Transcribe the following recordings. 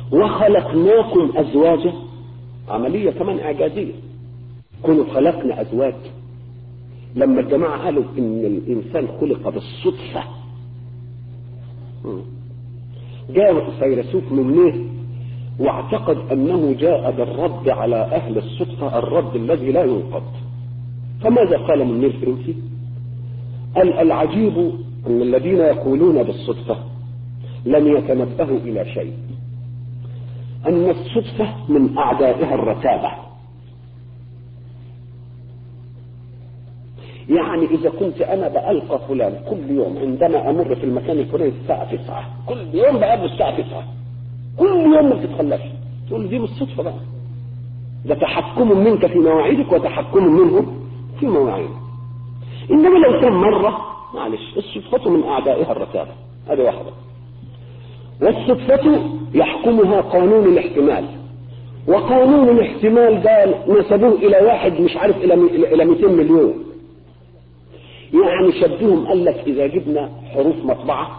وخلقناكم أزواجا عملية كمان إعجازية كونوا خلقنا أزواج لما الجماعة قالوا إن الإنسان خلق بالصدفة جاء فيلسوف من واعتقد أنه جاء بالرد على أهل الصدفة الرد الذي لا ينقض فماذا قال منير الفرنسي قال العجيب أن الذين يقولون بالصدفة لم يتنبهوا إلى شيء أن الصدفة من أعدائها الرتابة يعني إذا كنت أنا بألقى فلان كل يوم عندما أمر في المكان الفلاني الساعة 9 كل يوم بقابل الساعة 9 كل يوم ما بتتخلفش تقول دي مش صدفة بقى ده تحكم منك في مواعيدك وتحكم منه في مواعيدك إنما لو كان مرة معلش الصدفة من أعدائها الرتابة هذه واحدة والصدفة يحكمها قانون الاحتمال وقانون الاحتمال ده نسبوه إلى واحد مش عارف إلى إلى 200 مليون يعني شبههم قال لك إذا جبنا حروف مطبعة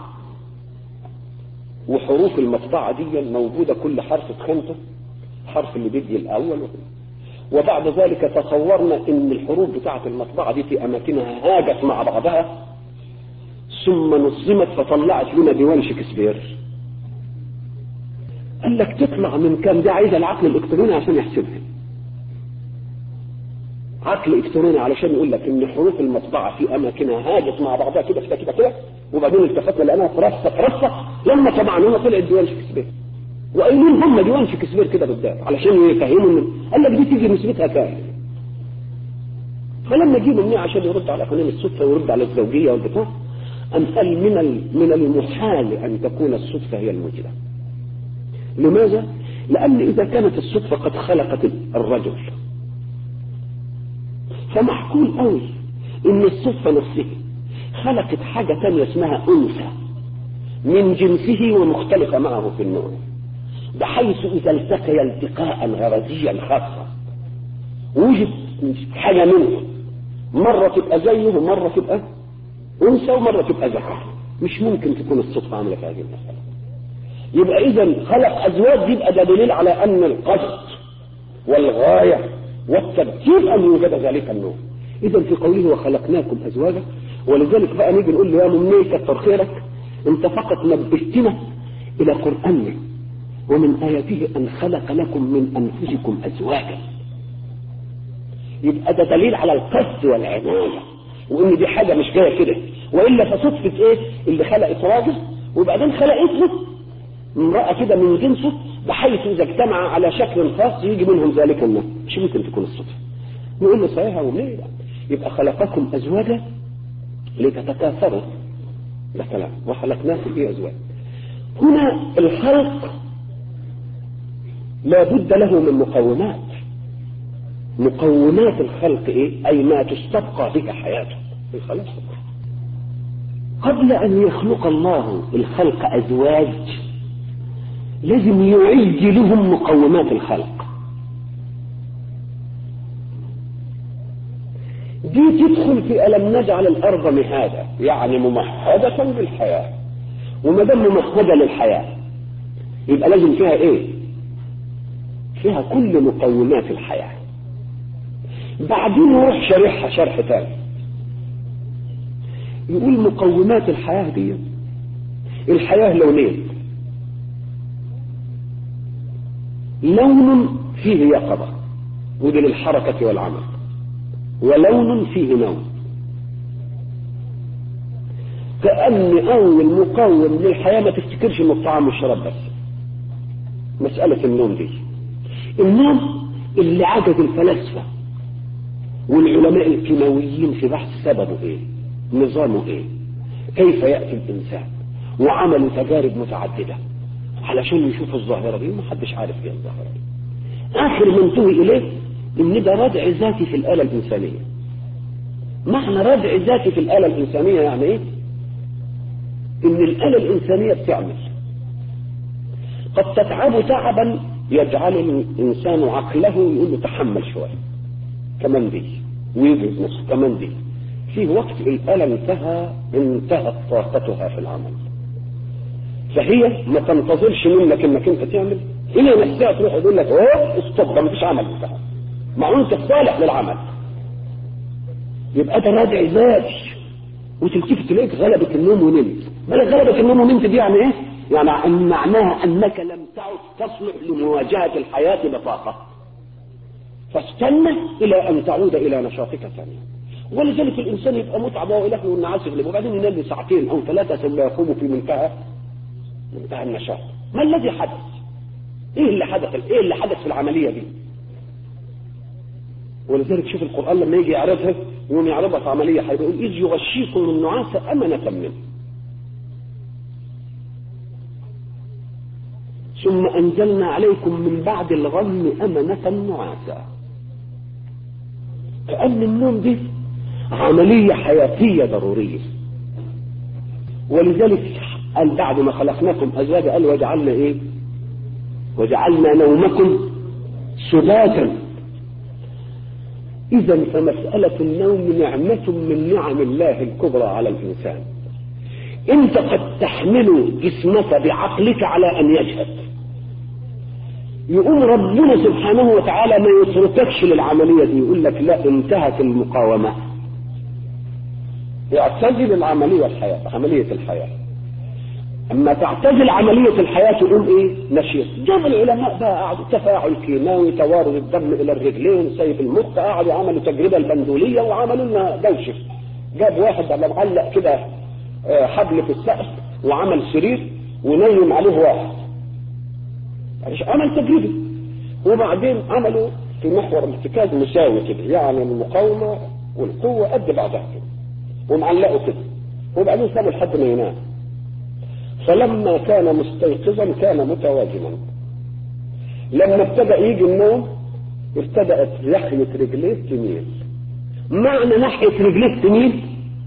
وحروف المطبعة دي موجودة كل حرف في خانته حرف اللي بيجي الأول وبعد ذلك تصورنا ان الحروف بتاعة المطبعة دي في اماكنها هاجت مع بعضها ثم نظمت فطلعت لنا ديوان شكسبير قال لك تطلع من كام دي عايزه العقل الالكتروني عشان يحسبها عقل الكتروني علشان يقول لك ان حروف المطبعه في اماكنها هاجت مع بعضها كده كده كده كده وبعدين التفتنا لقيناها ترصق ترصق لما طبعا هنا طلعت ديوان شكسبير وقايلين هم ديوان شكسبير كده بالذات علشان يفهموا ان قال لك دي تيجي نسبتها كام فلما جه مني عشان يرد على قانون الصدفه ويرد على الزوجيه والبتاع أم قال من من المحال أن تكون الصدفة هي الموجبة لماذا؟ لأن إذا كانت الصدفة قد خلقت الرجل فمحكول قوي إن الصدفة نفسها خلقت حاجة تانية اسمها أنثى من جنسه ومختلفة معه في النوع بحيث إذا التقيا التقاء غرزيا خاصا وجد حاجة منه مرة تبقى زيه ومرة تبقى أنثى ومرة تبقى ذكر مش ممكن تكون الصدفة عاملة في هذه المسألة يبقى إذا خلق أزواج يبقى ده دليل على أن القصد والغاية والترتيب أن يوجد ذلك النوع إذا في قوله وخلقناكم أزواجا ولذلك بقى نيجي نقول له يا مني كتر خيرك أنت فقط نبهتنا إلى قرآننا ومن آياته أن خلق لكم من أنفسكم أزواجا يبقى ده دليل على القصد والعناية وإن دي حاجة مش جاية كده وإلا فصدفة إيه اللي خلقت راجل وبعدين خلقت له امرأة كده من جنسه بحيث إذا اجتمع على شكل خاص يجي منهم ذلك النوع مش ممكن تكون الصدفة نقول له صحيح وليه لا يبقى خلقكم أزواجا لتتكاثروا ده كلام وخلقناكم إيه أزواج هنا الخلق لا بد له من مقومات مقومات الخلق ايه اي ما تستبقى بها حياته الخلق قبل ان يخلق الله الخلق ازواج لازم يعد لهم مقومات الخلق دي تدخل في ألم نجعل الأرض مهادا يعني ممهدة للحياة وما دام ممهدة للحياة يبقى لازم فيها إيه؟ فيها كل مقومات الحياة بعدين يروح شارحها شرح تاني يقول مقومات الحياة دي الحياة لونين لون فيه يقظة ودي للحركة والعمل ولون فيه نوم كأن أول مقوم للحياة ما تفتكرش إنه الطعام والشراب بس مسألة النوم دي النوم اللي عجز الفلاسفة والعلماء الكيماويين في بحث سببه ايه نظامه ايه كيف يأتي الإنسان وعملوا تجارب متعددة علشان يشوفوا الظاهرة دي محدش عارف ايه الظاهرة دي آخر ما انتهي إليه إن ده ردع ذاتي في الآلة الإنسانية معنى ردع ذاتي في الآلة الإنسانية يعني إيه؟ إن الآلة الإنسانية بتعمل قد تتعب تعبا يجعل الإنسان عقله يقول له تحمل شوية كمان دي ويجي نص كمان دي في وقت الآلة انتهى انتهت طاقتها في العمل فهي ما تنتظرش منك انك انت تعمل هي نفسها تروح يقول لك اهو استوب ده مفيش عمل بتاعها مع انت صالح للعمل يبقى ده رادع ذاتي وتلتفت تلاقيك غلبة النوم ونمت بل غلبة النوم ونمت دي يعني ايه؟ يعني أن معناها انك لم تعد تصلح لمواجهة الحياة بطاقة فاستنى الى ان تعود الى نشاطك ثانيا ولذلك الانسان يبقى متعب وهو يلهي والنعاس يغلبه وبعدين ينام لي ساعتين او ثلاثه ثم يقوم في منتهى منتهى النشاط ما الذي حدث؟ ايه اللي حدث؟ ايه اللي حدث في العمليه دي؟ ولذلك شوف القران لما يجي يعرضها يوم يعرضها في عمليه هيقول اذ يغشيكم النعاس امنه منه ثم انزلنا عليكم من بعد الغم امنه نعاسا كأن النوم دي عملية حياتية ضرورية ولذلك قال بعد ما خلقناكم أزواجا قال وجعلنا إيه وجعلنا نومكم سباتا إذا فمسألة النوم نعمة من نعم الله الكبرى على الإنسان أنت قد تحمل جسمك بعقلك على أن يجهد يقوم ربنا سبحانه وتعالى ما يترككش للعملية دي يقول لك لا انتهت المقاومة يعتزل العملية الحياة عملية الحياة اما تعتزل عملية الحياة تقول ايه نشيط جاب العلماء بقى قعدوا تفاعل كيماوي توارد الدم الى الرجلين سيف المخ قعدوا عملوا تجربة البندولية وعملوا لنا دوشة جاب واحد على معلق كده حبل في السقف وعمل سرير ونيم عليه واحد عمل تجربة وبعدين عملوا في محور الارتكاز مساوي كده يعني المقاومة والقوة قد بعضها كده ومعلقوا كده وبعدين سابوا لحد ما ينام فلما كان مستيقظا كان متواجما لما ابتدأ يجي النوم ابتدأت ناحية رجليه تميل معنى ناحية رجليه تميل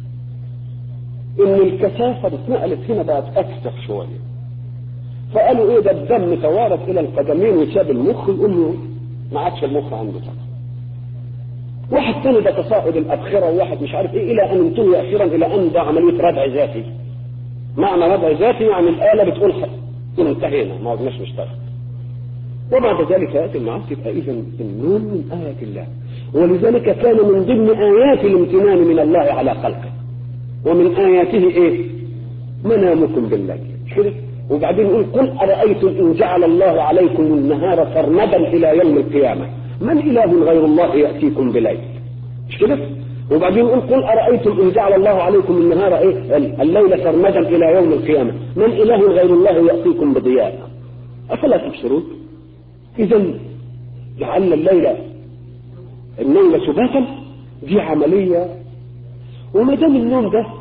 ان الكثافة اتنقلت هنا بقت اكثر شوية فقالوا ايه ده الدم توارد الى القدمين وساب المخ يقول له ما عادش المخ عنده طاقه واحد ثاني ده تصاعد الابخره وواحد مش عارف ايه الى ان انتهي اخيرا الى ان ده عمليه ردع ذاتي معنى ردع ذاتي يعني الاله بتقول انتهينا ما عدناش نشتغل وبعد ذلك ياتي المعاد تبقى اذا النوم من ايات الله ولذلك كان من ضمن ايات الامتنان من الله على خلقه ومن اياته ايه منامكم بالليل كده وبعدين يقول قل أرأيتم إن جعل الله عليكم النهار سرمدا إلى يوم القيامة من إله غير الله يأتيكم بليل مش كده وبعدين يقول قل أرأيتم إن جعل الله عليكم النهار إيه الليل سرمدا إلى يوم القيامة من إله غير الله يأتيكم بضياء أفلا تبصرون إذا جعلنا الليل النوم سباتا دي عملية وما دام النوم ده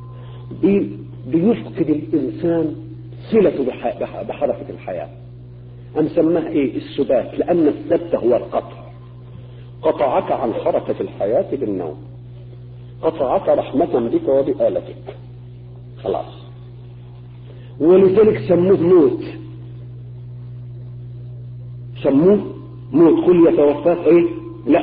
بيفقد الإنسان صلة بحركة الحياة أم سماه إيه السبات لأن السبت هو القطع قطعك عن حركة الحياة بالنوم قطعك رحمة بك وبآلتك خلاص ولذلك سموه موت سموه موت قل يتوفاك ايه لا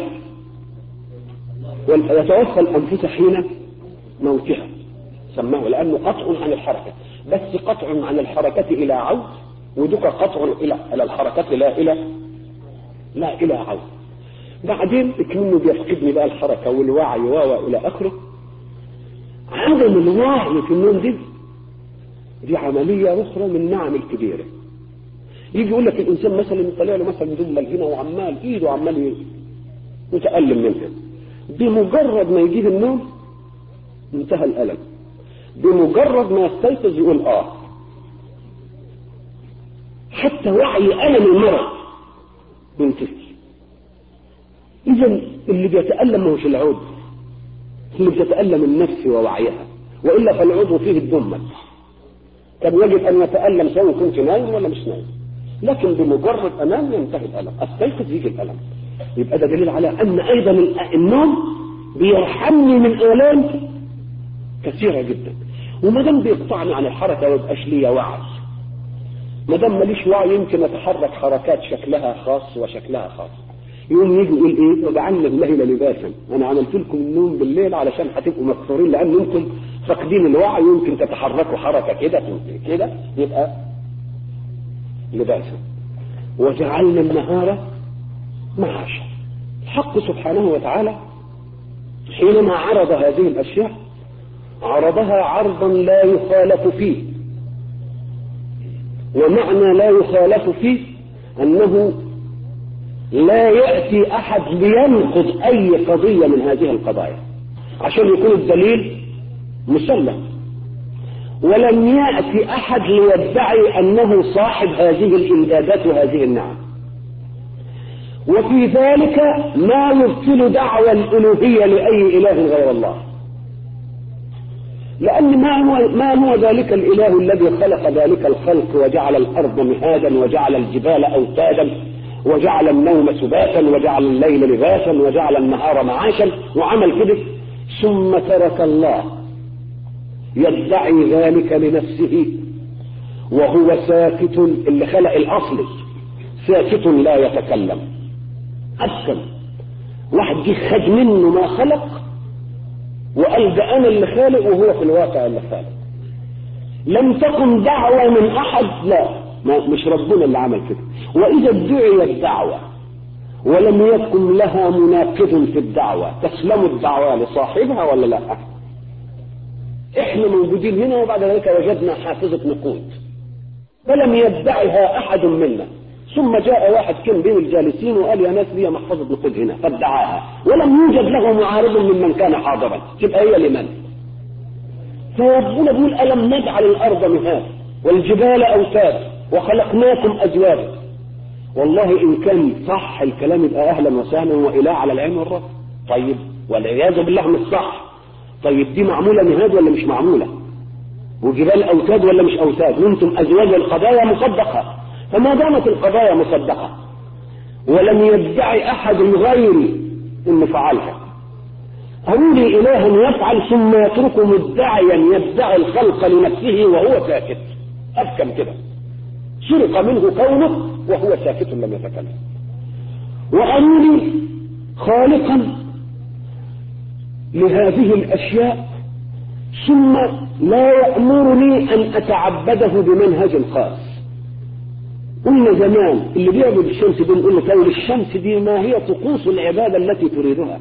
يتوفى الانفس حين موتها سماه لانه قطع عن الحركه بس قطع عن الحركة إلى عود ودك قطع إلى إلى الحركة لا إلى لا إلى عود بعدين كمنه بيفقدني بقى الحركة والوعي و إلى آخره عدم الوعي في النوم دي دي عملية أخرى من النعم الكبيرة يجي يقول لك الإنسان مثلا طلع له مثلا دم هنا وعمال إيده عمال متألم منها بمجرد ما يجيه النوم انتهى الألم بمجرد ما يستيقظ يقول اه حتى وعي ألم المرض بينتهي إذا اللي بيتألم ما هوش العود اللي بتتألم النفس ووعيها وإلا فالعضو فيه الدمة كان يجب أن يتألم سواء كنت نايم ولا مش نايم لكن بمجرد أنام ينتهي الألم أستيقظ يجي الألم يبقى ده دليل على أن أيضا النوم بيرحمني من آلام كثيرة جدا وما دام بيقطعني عن الحركة ويبقاش ليا وعي ما دام ماليش وعي يمكن اتحرك حركات شكلها خاص وشكلها خاص يقوم يجي يقول ايه وجعلنا الليل لباسا انا عملت لكم النوم بالليل علشان هتبقوا مكسورين لان انتم فاقدين الوعي يمكن تتحركوا حركه كده كده يبقى لباسا وجعلنا النهار معاشا الحق سبحانه وتعالى حينما عرض هذه الأشياء عرضها عرضا لا يخالف فيه ومعنى لا يخالف فيه أنه لا يأتي أحد لينقض أي قضية من هذه القضايا عشان يكون الدليل مسلم ولم يأتي أحد ليدعي أنه صاحب هذه الإمدادات وهذه النعم وفي ذلك ما يبطل دعوى الألوهية لأي إله غير الله لأن ما هو, ما هو ذلك الإله الذي خلق ذلك الخلق وجعل الأرض مهادا وجعل الجبال أوتادا وجعل النوم سباتا وجعل الليل لباسا وجعل النهار معاشا وعمل كده ثم ترك الله يدعي ذلك لنفسه وهو ساكت اللي خلق الأصل ساكت لا يتكلم أسكن واحد جه خد منه ما خلق وقال ده أنا اللي خالق وهو في الواقع اللي خالق لم تكن دعوة من أحد لا ما مش ربنا اللي عمل كده وإذا ادعيت دعوة ولم يكن لها مناقض في الدعوة تسلم الدعوة لصاحبها ولا لا احنا موجودين هنا وبعد ذلك وجدنا حافظة نقود فلم يدعها أحد منا ثم جاء واحد كان بين الجالسين وقال يا ناس لي محفظة نقود هنا فادعاها ولم يوجد له معارض ممن كان حاضرا تبقى هي لمن فربنا بيقول ألم نجعل الأرض مهاد والجبال أوتاد وخلقناكم أزواجا والله إن كان صح الكلام يبقى أهلا وسهلا وإله على العين والرأس طيب والعياذ بالله مش صح طيب دي معمولة مهاد ولا مش معمولة وجبال أوتاد ولا مش أوتاد وانتم أزواج القضايا مصدقة فما دامت القضايا مصدقة ولم يدعي أحد غيري إنه فعلها أروني إلها يفعل ثم يترك مدعيا يدعي الخلق لنفسه وهو ساكت أفكم كده سرق منه كونه وهو ساكت لم يتكلم وأروني خالقا لهذه الأشياء ثم لا يأمرني أن أتعبده بمنهج خاص قلنا زمان اللي بيعبد الشمس دي نقول له طيب الشمس دي ما هي طقوس العبادة التي تريدها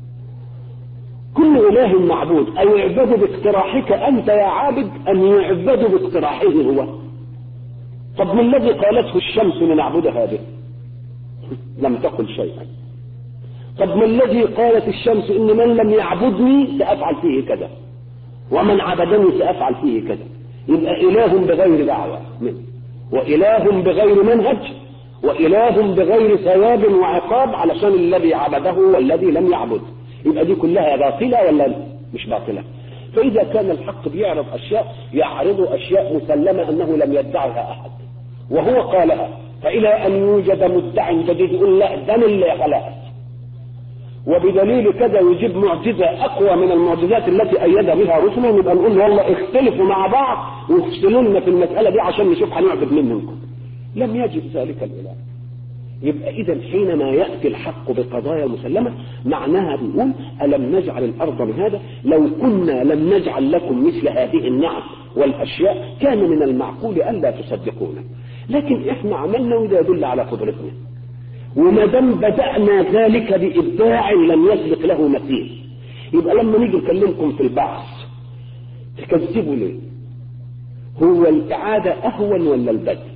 كل إله معبود أو يعبد باقتراحك أنت يا عابد أن يعبد باقتراحه هو طب ما الذي قالته الشمس لنعبدها به لم تقل شيئا طب ما الذي قالت الشمس ان من لم يعبدني سافعل فيه كذا ومن عبدني سافعل فيه كذا يبقى اله بغير دعوه منه واله بغير منهج واله بغير ثواب وعقاب علشان الذي عبده والذي لم يعبد يبقى دي كلها باطله ولا مش باطله فاذا كان الحق بيعرض اشياء يعرض اشياء مسلمه انه لم يدعها احد وهو قالها فالى ان يوجد مدع جديد يقول لا ده من اللي خلقها وبدليل كذا يجيب معجزة أقوى من المعجزات التي أيد بها رسله يبقى نقول والله اختلفوا مع بعض وافصلوا لنا في المسألة دي عشان نشوف هنعبد مين منكم لم يجد ذلك الإله يبقى إذا حينما يأتي الحق بقضايا مسلمة معناها بيقول ألم نجعل الأرض مهادا لو كنا لم نجعل لكم مثل هذه النعم والأشياء كان من المعقول ألا تصدقونا لكن إحنا عملنا وده يدل على قدرتنا وما دام بدأنا ذلك بإبداع لم يسبق له مثيل يبقى لما نيجي نكلمكم في البعث تكذبوا ليه؟ هو الإعادة أهون ولا البدء؟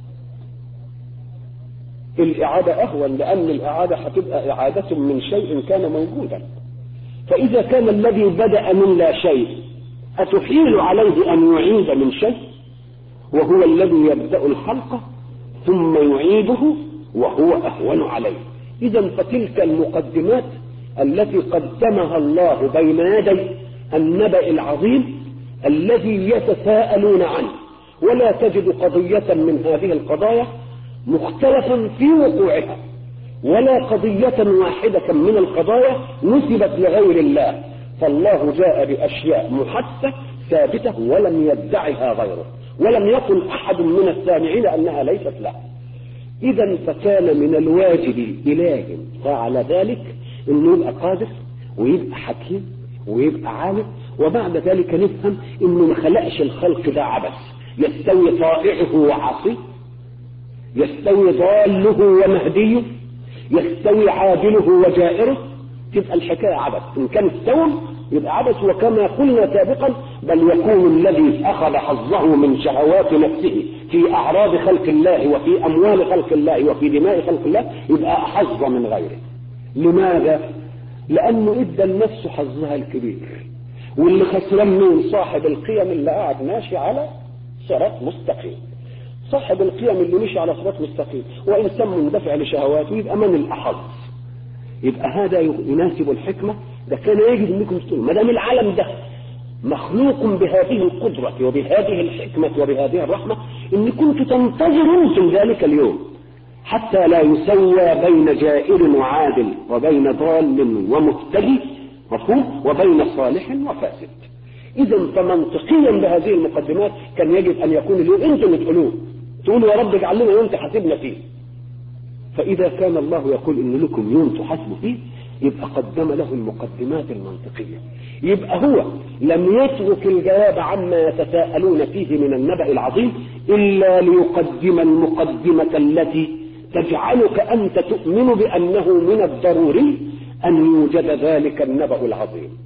الإعادة أهون لأن الإعادة هتبقى إعادة من شيء كان موجودا فإذا كان الذي بدأ من لا شيء أتحيل عليه أن يعيد من شيء وهو الذي يبدأ الخلق ثم يعيده وهو أهون عليه إذا فتلك المقدمات التي قدمها الله بين يدي النبأ العظيم الذي يتساءلون عنه ولا تجد قضية من هذه القضايا مختلفا في وقوعها ولا قضية واحدة من القضايا نسبت لغير الله فالله جاء بأشياء محسة ثابتة ولم يدعها غيره ولم يقل أحد من السامعين أنها ليست له إذا فكان من الواجب إله فعل ذلك إنه يبقى قادر ويبقى حكيم ويبقى عالم وبعد ذلك نفهم إنه ما خلقش الخلق ده عبث يستوي طائعه وعصيه يستوي ضاله ومهديه يستوي عادله وجائره تبقى الحكاية عبث إن كان استوم يبقى عبث وكما قلنا سابقا بل يكون الذي أخذ حظه من شهوات نفسه في أعراض خلق الله وفي أموال خلق الله وفي دماء خلق الله يبقى أحظ من غيره لماذا؟ لأنه إدى النفس حظها الكبير واللي خسران مين صاحب القيم اللي قاعد ماشي على صراط مستقيم صاحب القيم اللي مشي على صراط مستقيم وإنسان مندفع لشهواته يبقى من الأحظ يبقى هذا يناسب الحكمة ده كان يجب انكم تقولوا ما دام العالم ده مخلوق بهذه القدرة وبهذه الحكمة وبهذه الرحمة ان كنت تنتظروا في ذلك اليوم حتى لا يسوى بين جائر وعادل وبين ضال ومهتدي مفهوم وبين صالح وفاسد اذا فمنطقيا بهذه المقدمات كان يجب ان يكون اليوم انتم اللي تقولوه تقولوا يا رب اجعل لنا يوم تحاسبنا فيه فاذا كان الله يقول ان لكم يوم تحاسبوا فيه يبقى قدم له المقدمات المنطقية يبقى هو لم يترك الجواب عما يتساءلون فيه من النبأ العظيم إلا ليقدم المقدمة التي تجعلك أنت تؤمن بأنه من الضروري أن يوجد ذلك النبأ العظيم